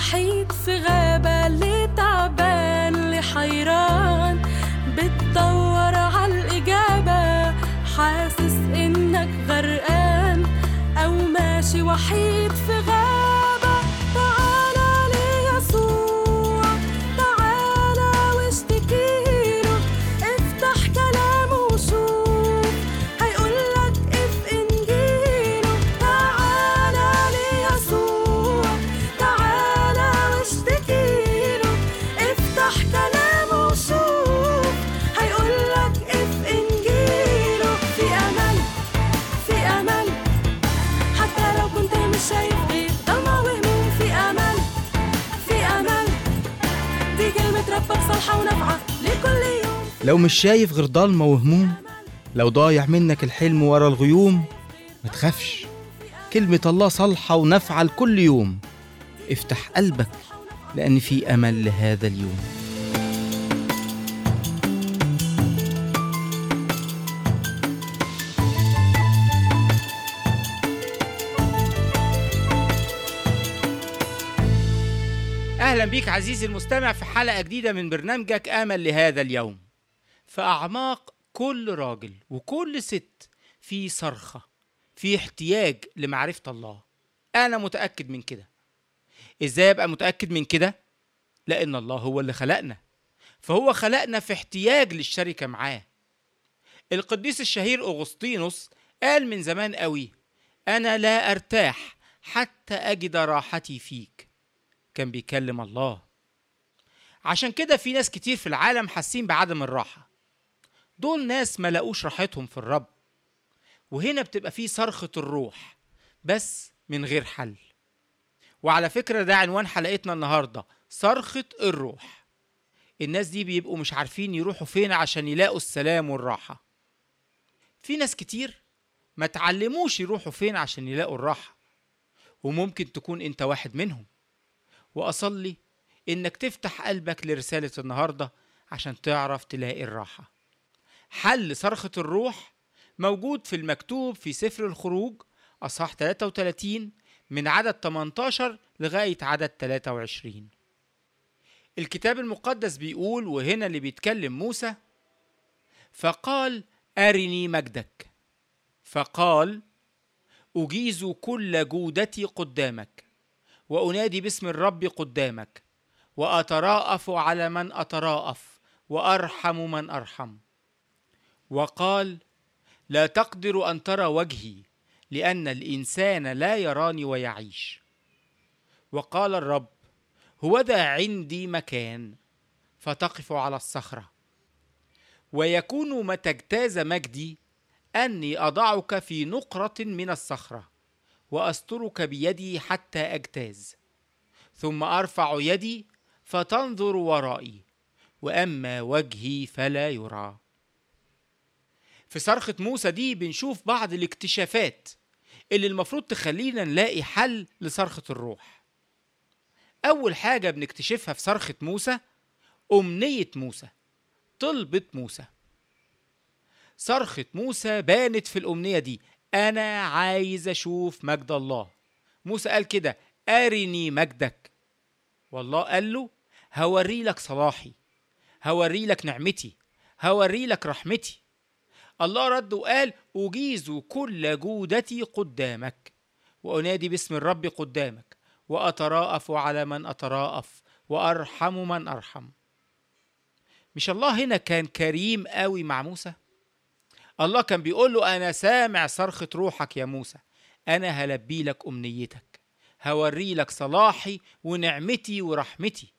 وحيد في غابة اللي تعبان اللي حيران بتدور عالإجابة حاسس إنك غرقان أو ماشي وحيد في غابة تعالى ليسوع تعالى واشتكيله افتح كلامه وشوف هيقولك اف انجيله تعالى ليسوع تعالى واشتكيله افتح كلامه وشوف هيقولك اف انجيله في امل في امل حتى لو كنت مش شايف غير ضلمة وهموم في امل في امل دي كلمة ربك صالحة ونافعة لكل يوم لو مش شايف غير ضلمة وهموم لو ضايع منك الحلم ورا الغيوم ما تخافش كلمة الله صالحة ونافعة لكل يوم افتح قلبك لأن في أمل لهذا اليوم أهلا بيك عزيزي المستمع في حلقة جديدة من برنامجك أمل لهذا اليوم في أعماق كل راجل وكل ست في صرخة في احتياج لمعرفة الله أنا متأكد من كده إزاي أبقى متأكد من كده؟ لأن الله هو اللي خلقنا فهو خلقنا في احتياج للشركة معاه القديس الشهير أغسطينوس قال من زمان قوي أنا لا أرتاح حتى أجد راحتي فيك كان بيكلم الله عشان كده في ناس كتير في العالم حاسين بعدم الراحة دول ناس ما لقوش راحتهم في الرب وهنا بتبقى في صرخة الروح بس من غير حل وعلى فكرة ده عنوان حلقتنا النهاردة صرخة الروح الناس دي بيبقوا مش عارفين يروحوا فين عشان يلاقوا السلام والراحة في ناس كتير ما تعلموش يروحوا فين عشان يلاقوا الراحة وممكن تكون انت واحد منهم وأصلي إنك تفتح قلبك لرسالة النهاردة عشان تعرف تلاقي الراحة حل صرخة الروح موجود في المكتوب في سفر الخروج أصحاح 33 من عدد 18 لغاية عدد 23 الكتاب المقدس بيقول وهنا اللي بيتكلم موسى فقال أرني مجدك فقال أجيز كل جودتي قدامك وأنادي باسم الرب قدامك وأتراءف على من أتراءف وأرحم من أرحم وقال لا تقدر أن ترى وجهي لأن الإنسان لا يراني ويعيش وقال الرب هوذا عندي مكان فتقف على الصخرة ويكون متى اجتاز مجدي أني أضعك في نقرة من الصخرة واسترك بيدي حتى اجتاز ثم ارفع يدي فتنظر ورائي واما وجهي فلا يرى في صرخة موسى دي بنشوف بعض الاكتشافات اللي المفروض تخلينا نلاقي حل لصرخة الروح أول حاجة بنكتشفها في صرخة موسى أمنية موسى طلبة موسى صرخة موسى بانت في الأمنية دي أنا عايز أشوف مجد الله موسى قال كده أرني مجدك والله قال له هوري لك صلاحي هوري لك نعمتي هوري لك رحمتي الله رد وقال أجيز كل جودتي قدامك وأنادي باسم الرب قدامك وأتراءف على من أتراءف وأرحم من أرحم مش الله هنا كان كريم قوي مع موسى الله كان بيقول له أنا سامع صرخة روحك يا موسى أنا هلبي لك أمنيتك هوري لك صلاحي ونعمتي ورحمتي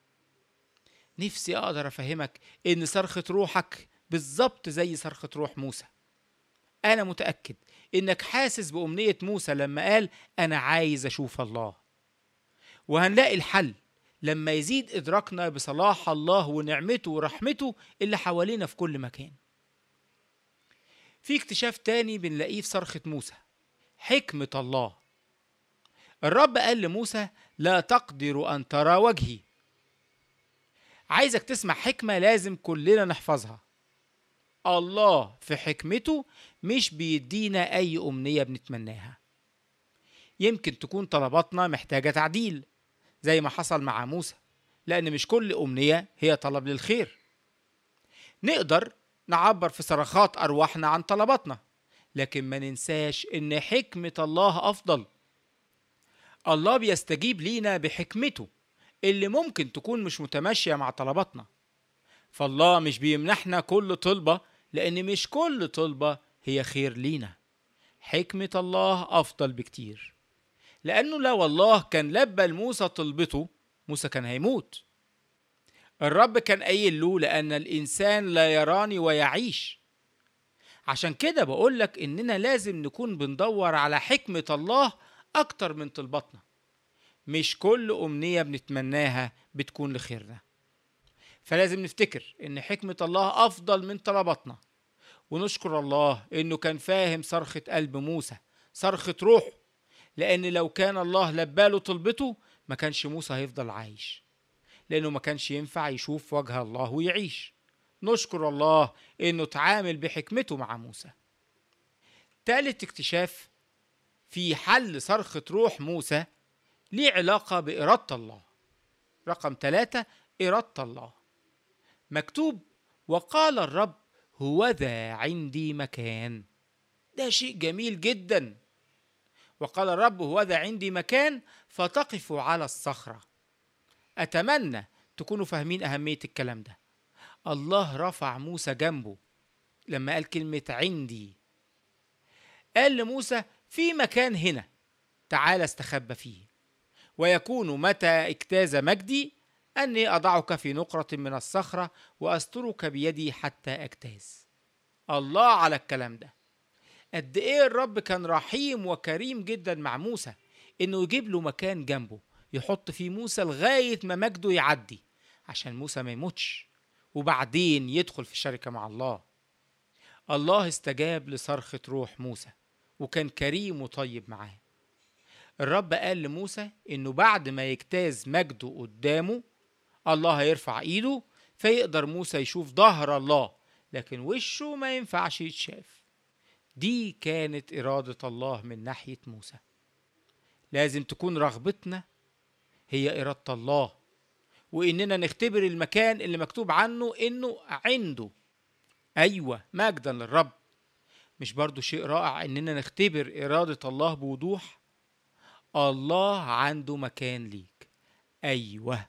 نفسي أقدر أفهمك إن صرخة روحك بالظبط زي صرخة روح موسى أنا متأكد إنك حاسس بأمنية موسى لما قال أنا عايز أشوف الله وهنلاقي الحل لما يزيد إدراكنا بصلاح الله ونعمته ورحمته اللي حوالينا في كل مكان في اكتشاف تاني بنلاقيه في صرخة موسى حكمة الله الرب قال لموسى لا تقدر أن ترى وجهي عايزك تسمع حكمة لازم كلنا نحفظها الله في حكمته مش بيدينا أي أمنية بنتمناها يمكن تكون طلباتنا محتاجة تعديل زي ما حصل مع موسى لأن مش كل أمنية هي طلب للخير نقدر نعبر في صرخات أرواحنا عن طلباتنا لكن ما ننساش إن حكمة الله أفضل الله بيستجيب لينا بحكمته اللي ممكن تكون مش متماشية مع طلباتنا فالله مش بيمنحنا كل طلبة لأن مش كل طلبة هي خير لينا حكمة الله أفضل بكتير لأنه لو الله كان لبى لموسى طلبته موسى كان هيموت الرب كان قايل له لأن الإنسان لا يراني ويعيش عشان كده بقولك إننا لازم نكون بندور على حكمة الله أكتر من طلباتنا مش كل أمنية بنتمناها بتكون لخيرنا فلازم نفتكر إن حكمة الله أفضل من طلباتنا ونشكر الله إنه كان فاهم صرخة قلب موسى صرخة روحه لأن لو كان الله لباله طلبته ما كانش موسى هيفضل عايش لأنه ما كانش ينفع يشوف وجه الله ويعيش نشكر الله إنه تعامل بحكمته مع موسى تالت اكتشاف في حل صرخة روح موسى ليه علاقة بإرادة الله رقم ثلاثة إرادة الله مكتوب وقال الرب هو ذا عندي مكان ده شيء جميل جدا وقال الرب هو ذا عندي مكان فتقف على الصخرة أتمنى تكونوا فاهمين أهمية الكلام ده الله رفع موسى جنبه لما قال كلمة عندي قال لموسى في مكان هنا تعال استخبى فيه ويكون متى اجتاز مجدي أني أضعك في نقرة من الصخرة وأسترك بيدي حتى أجتاز الله على الكلام ده قد إيه الرب كان رحيم وكريم جدا مع موسى إنه يجيب له مكان جنبه يحط فيه موسى لغاية ما مجده يعدي عشان موسى ما يموتش وبعدين يدخل في الشركة مع الله الله استجاب لصرخة روح موسى وكان كريم وطيب معاه الرب قال لموسى انه بعد ما يجتاز مجده قدامه الله هيرفع ايده فيقدر موسى يشوف ظهر الله لكن وشه ما ينفعش يتشاف دي كانت إرادة الله من ناحية موسى لازم تكون رغبتنا هي إرادة الله وإننا نختبر المكان اللي مكتوب عنه إنه عنده أيوة مجدا للرب مش برضو شيء رائع إننا نختبر إرادة الله بوضوح الله عنده مكان ليك أيوة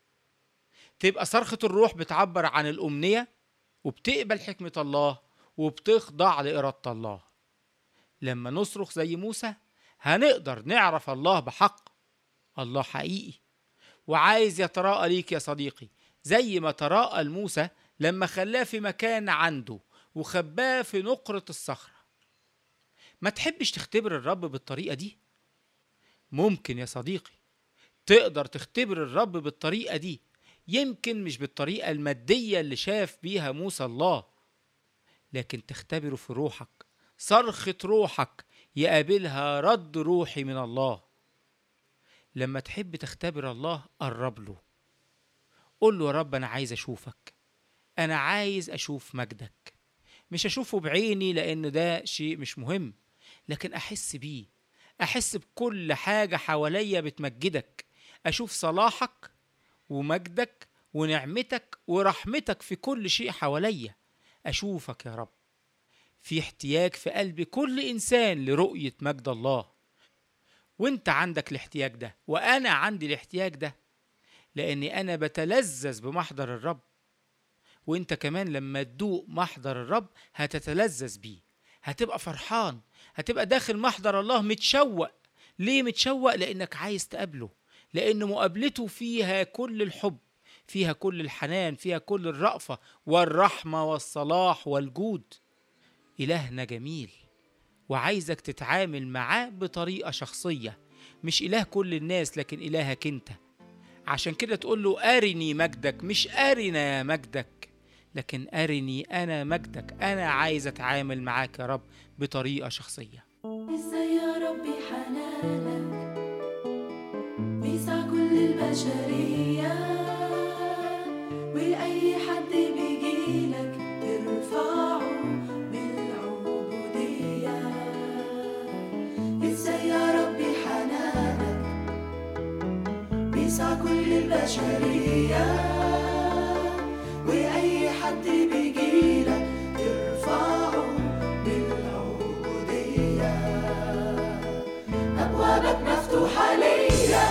تبقى صرخة الروح بتعبر عن الأمنية وبتقبل حكمة الله وبتخضع لإرادة الله لما نصرخ زي موسى هنقدر نعرف الله بحق الله حقيقي وعايز يتراءى ليك يا صديقي زي ما تراءى لموسى لما خلاه في مكان عنده وخباه في نقرة الصخرة ما تحبش تختبر الرب بالطريقة دي ممكن يا صديقي تقدر تختبر الرب بالطريقة دي يمكن مش بالطريقة المادية اللي شاف بيها موسى الله لكن تختبره في روحك صرخة روحك يقابلها رد روحي من الله لما تحب تختبر الله قرب له قول له يا رب أنا عايز أشوفك أنا عايز أشوف مجدك مش أشوفه بعيني لأن ده شيء مش مهم لكن أحس بيه أحس بكل حاجة حواليا بتمجدك أشوف صلاحك ومجدك ونعمتك ورحمتك في كل شيء حواليا أشوفك يا رب في احتياج في قلب كل إنسان لرؤية مجد الله وانت عندك الاحتياج ده وأنا عندي الاحتياج ده لأني أنا بتلذذ بمحضر الرب وانت كمان لما تدوق محضر الرب هتتلذذ بيه هتبقى فرحان هتبقى داخل محضر الله متشوق ليه متشوق لأنك عايز تقابله لأن مقابلته فيها كل الحب فيها كل الحنان فيها كل الرأفة والرحمة والصلاح والجود إلهنا جميل وعايزك تتعامل معاه بطريقة شخصية مش إله كل الناس لكن إلهك أنت عشان كده تقول له أرني مجدك مش أرنا مجدك لكن أرني أنا مجدك أنا عايز أتعامل معاك يا رب بطريقة شخصية ازاي يا ربي حنانك بيسع كل البشرية وأي حد بيجيلك ترفعه بالعبودية ازاي يا ربي حنانك بيسع كل البشرية وأي حد بيجيلك ترفعه بالعبودية أبوابك مفتوحة ليا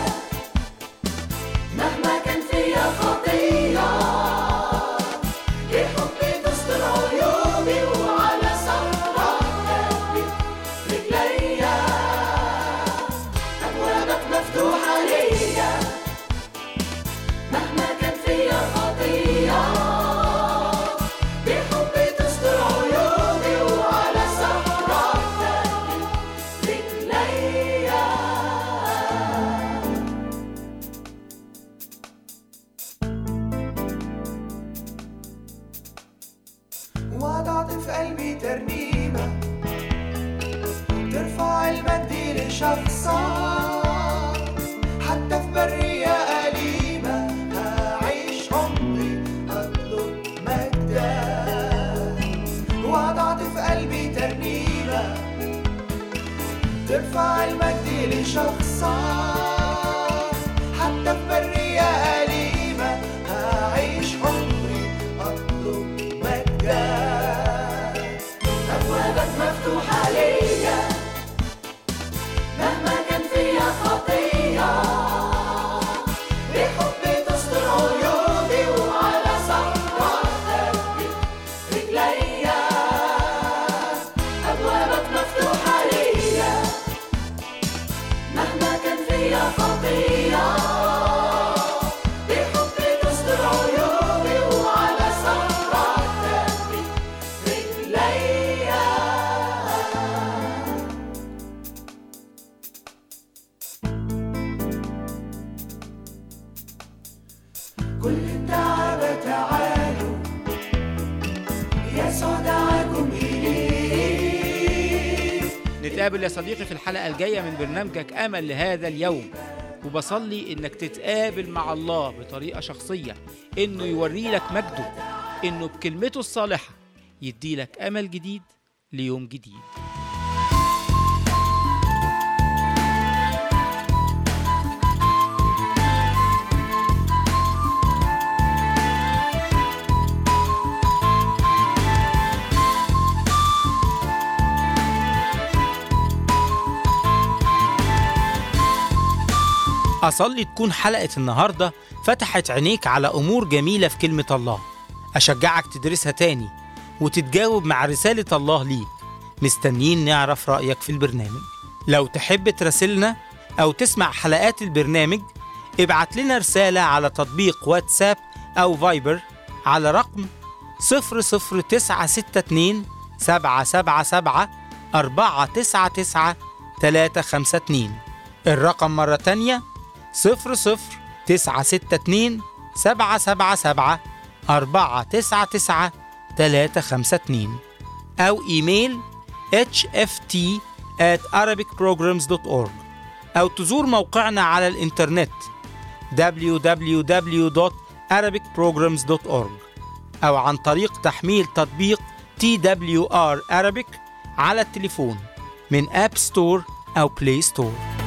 مهما كان فيا خطية بحبي تستر عيوبي وعلى صخرة ثبت رجليا أبوابك مفتوحة ليا مهما كان فيا خطية بحبي تستر عيوبي وعلى صخرة ثبت رجليا وضعت في قلبي ترنيمة ترفع المجد لشخصك حتى في برية أليمة هعيش عمري أطلب مجدك وضعت في قلبي ترنيمة ترفع المجد لشخصك حتى في برية أليمة هعيش عمري أطلب مجدك أبوابك مفتوحة ليا مهما كان فيا خطية بحبي تستر عيوبي وعلى صخرة ثبت رجليا أبوابك مفتوحة ليا مهما كان فيا خطية بحبي تستر عيوبي وعلى صخرة ثبت رجليا كل الدعابة تعالوا يسوع دعاكم إليه نتقابل يا صديقي في الحلقة الجاية من برنامجك أمل لهذا اليوم وبصلي إنك تتقابل مع الله بطريقة شخصية إنه يوري لك مجده إنه بكلمته الصالحة يدي لك أمل جديد ليوم جديد أصلي تكون حلقة النهاردة فتحت عينيك على أمور جميلة في كلمة الله أشجعك تدرسها تاني وتتجاوب مع رسالة الله ليك مستنيين نعرف رأيك في البرنامج لو تحب تراسلنا أو تسمع حلقات البرنامج ابعت لنا رسالة على تطبيق واتساب أو فايبر على رقم 00962 777 499 352 الرقم مرة تانية صفر صفر تسعة ستة اتنين سبعة سبعة سبعة أربعة تسعة تسعة تلاتة خمسة اتنين أو إيميل hft at arabicprograms.org أو تزور موقعنا على الإنترنت www.arabicprograms.org أو عن طريق تحميل تطبيق TWR Arabic على التليفون من أب ستور أو بلاي ستور